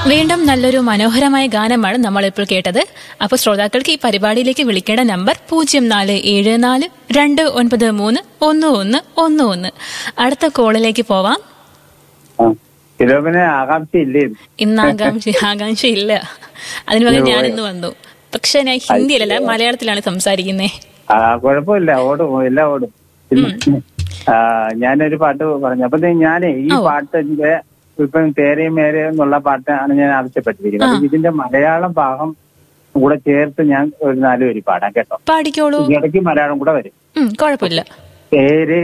വീണ്ടും നല്ലൊരു മനോഹരമായ ഗാനമാണ് നമ്മൾ ഇപ്പോൾ കേട്ടത് അപ്പോൾ ശ്രോതാക്കൾക്ക് ഈ പരിപാടിയിലേക്ക് വിളിക്കേണ്ട നമ്പർ പൂജ്യം നാല് ഏഴ് നാല് രണ്ട് ഒൻപത് മൂന്ന് ഒന്ന് ഒന്ന് ഒന്ന് ഒന്ന് അടുത്ത കോളിലേക്ക് പോവാം ആ. ഫിലോമിന് ആകാംക്ഷയില്ലേ ഇന്ന് ആകാംക്ഷ ആകാംക്ഷ ഇല്ല അതിന് പകരം ഞാൻ ഇന്ന് വന്നു പക്ഷെ ഞാൻ ഹിന്ദിയിലല്ല മലയാളത്തിലാണ് സംസാരിക്കുന്നത് ആ കുഴപ്പമില്ല ഓടും എല്ലാം ഓടും പിന്നെ, ആ, ഞാനൊരു പാട്ട് പറഞ്ഞു അപ്പൊ ഞാനേ ഈ ഓ. പാട്ടിന്റെ ഇപ്പം തേരയും മേരയും എന്നുള്ള പാട്ടാണ് ഞാൻ ആവശ്യപ്പെട്ടിരിക്കുന്നത് അപ്പൊ ഇതിന്റെ മലയാളം ഭാഗം കൂടെ ചേർത്ത് ഞാൻ ഒരു നാല് വരി പാടാം കേട്ടോ പാടിക്കോളൂ ഇടയ്ക്ക് മലയാളം കൂടെ വരും ഉം കുഴപ്പമില്ല തേരെ